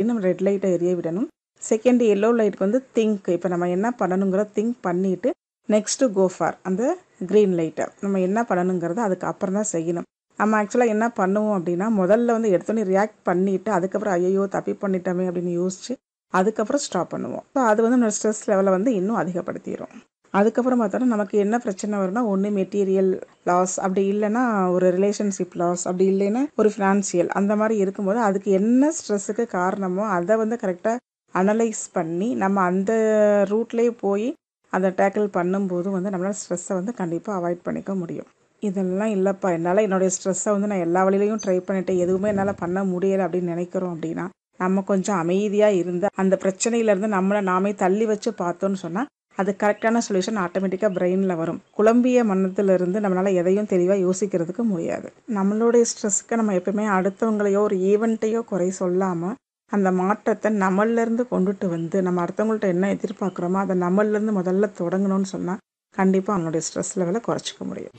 நம்ம ரெட் லைட்டை எரிய விடணும் செகண்ட் எல்லோ லைட்டுக்கு வந்து திங்க் இப்போ நம்ம என்ன பண்ணணுங்கிற திங்க் பண்ணிவிட்டு நெக்ஸ்ட்டு கோ ஃபார் அந்த க்ரீன் லைட்டை நம்ம என்ன பண்ணணுங்கிறத அதுக்கு அப்புறம் தான் செய்யணும் நம்ம ஆக்சுவலாக என்ன பண்ணுவோம் அப்படின்னா முதல்ல வந்து எடுத்தோன்னே ரியாக்ட் பண்ணிவிட்டு அதுக்கப்புறம் ஐயோ தப்பி பண்ணிட்டோமே அப்படின்னு யோசிச்சு அதுக்கப்புறம் ஸ்டாப் பண்ணுவோம் ஸோ அது வந்து நம்ம ஸ்ட்ரெஸ் லெவலை வந்து இன்னும் அதிகப்படுத்திடும் அதுக்கப்புறம் பார்த்தோன்னா நமக்கு என்ன பிரச்சனை வரும்னா ஒன்று மெட்டீரியல் லாஸ் அப்படி இல்லைன்னா ஒரு ரிலேஷன்ஷிப் லாஸ் அப்படி இல்லைன்னா ஒரு ஃபினான்சியல் அந்த மாதிரி இருக்கும்போது அதுக்கு என்ன ஸ்ட்ரெஸ்ஸுக்கு காரணமோ அதை வந்து கரெக்டாக அனலைஸ் பண்ணி நம்ம அந்த ரூட்லேயே போய் அதை டேக்கிள் பண்ணும்போது வந்து நம்மளால் ஸ்ட்ரெஸ்ஸை வந்து கண்டிப்பாக அவாய்ட் பண்ணிக்க முடியும் இதெல்லாம் இல்லைப்பா என்னால் என்னுடைய ஸ்ட்ரெஸ்ஸை வந்து நான் எல்லா வழியிலையும் ட்ரை பண்ணிட்டேன் எதுவுமே என்னால் பண்ண முடியலை அப்படின்னு நினைக்கிறோம் அப்படின்னா நம்ம கொஞ்சம் அமைதியாக இருந்து அந்த பிரச்சனையிலேருந்து நம்மளை நாமே தள்ளி வச்சு பார்த்தோன்னு சொன்னால் அது கரெக்டான சொல்யூஷன் ஆட்டோமேட்டிக்காக பிரெயினில் வரும் குழம்பிய மனத்திலிருந்து நம்மளால் எதையும் தெளிவாக யோசிக்கிறதுக்கு முடியாது நம்மளுடைய ஸ்ட்ரெஸ்க்கு நம்ம எப்பவுமே அடுத்தவங்களையோ ஒரு ஈவெண்ட்டையோ குறை சொல்லாமல் அந்த மாற்றத்தை நம்மளிலேருந்து கொண்டுட்டு வந்து நம்ம அடுத்தவங்கள்ட்ட என்ன எதிர்பார்க்குறோமோ அதை நம்மளிலேருந்து முதல்ல தொடங்கணும்னு சொன்னால் கண்டிப்பாக அவனுடைய ஸ்ட்ரெஸ் லெவலை குறைச்சிக்க முடியும்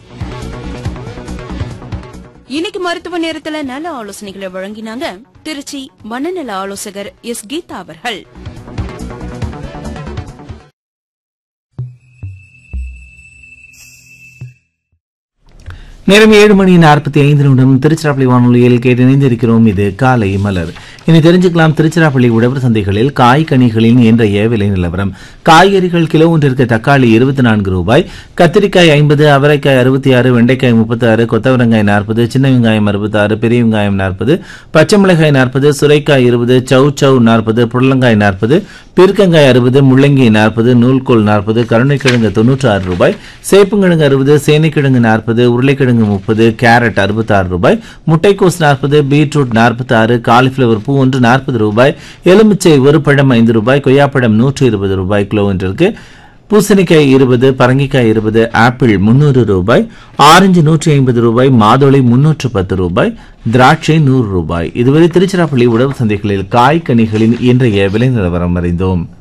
இன்னைக்கு மருத்துவ நேரத்துல நல ஆலோசனைகளை வழங்கினாங்க திருச்சி மனநல ஆலோசகர் எஸ் கீதா அவர்கள் நேரம் ஏழு மணி நாற்பத்தி ஐந்து நிமிடம் திருச்சிராப்பள்ளி வானொலியில் கேட்டு இணைந்திருக்கிறோம் இது காலை மலர் இனி தெரிஞ்சுக்கலாம் திருச்சிராப்பள்ளி உழவர் சந்தைகளில் காய் கனிகளின் இன்றைய விலை நிலவரம் காய்கறிகள் கிலோ ஒன்றிற்கு தக்காளி இருபத்தி நான்கு ரூபாய் கத்திரிக்காய் ஐம்பது அவரைக்காய் அறுபத்தி ஆறு வெண்டைக்காய் முப்பத்தி ஆறு கொத்தவரங்காய் நாற்பது சின்ன வெங்காயம் அறுபத்தி ஆறு பெரிய வெங்காயம் நாற்பது பச்சை மிளகாய் நாற்பது சுரைக்காய் இருபது சௌ சௌ நாற்பது புடலங்காய் நாற்பது பீர்க்கங்காய் அறுபது முள்ளங்கி நாற்பது நூல்கோல் நாற்பது கருணைக்கிழங்கு தொன்னூற்றி ஆறு ரூபாய் சேப்புங்கிழங்கு அறுபது சேனைக்கிழங்கு நாற்பது உருளைக்கிழங்கு முப்பது கேரட் அறுபத்தாறு ரூபாய் முட்டைக்கோஸ் நாற்பது பீட்ரூட் நாற்பத்தி ஆறு காலிஃபிளவர் பூ ஒன்று நாற்பது ரூபாய் எலுமிச்சை ஒரு பழம் ஐந்து ரூபாய் கொய்யாப்பழம் நூற்றி இருபது ரூபாய் கிலோ ஒன்றிற்கு பூசணிக்காய் இருபது பரங்கிக்காய் இருபது ஆப்பிள் முன்னூறு ரூபாய் ஆரஞ்சு நூற்றி ஐம்பது ரூபாய் மாதுளை முன்னூற்று பத்து ரூபாய் திராட்சை நூறு ரூபாய் இதுவரை திருச்சிராப்பள்ளி உழவு சந்தைகளில் காய் கனிகளின் இன்றைய விலை நிலவரம் அறிந்தோம்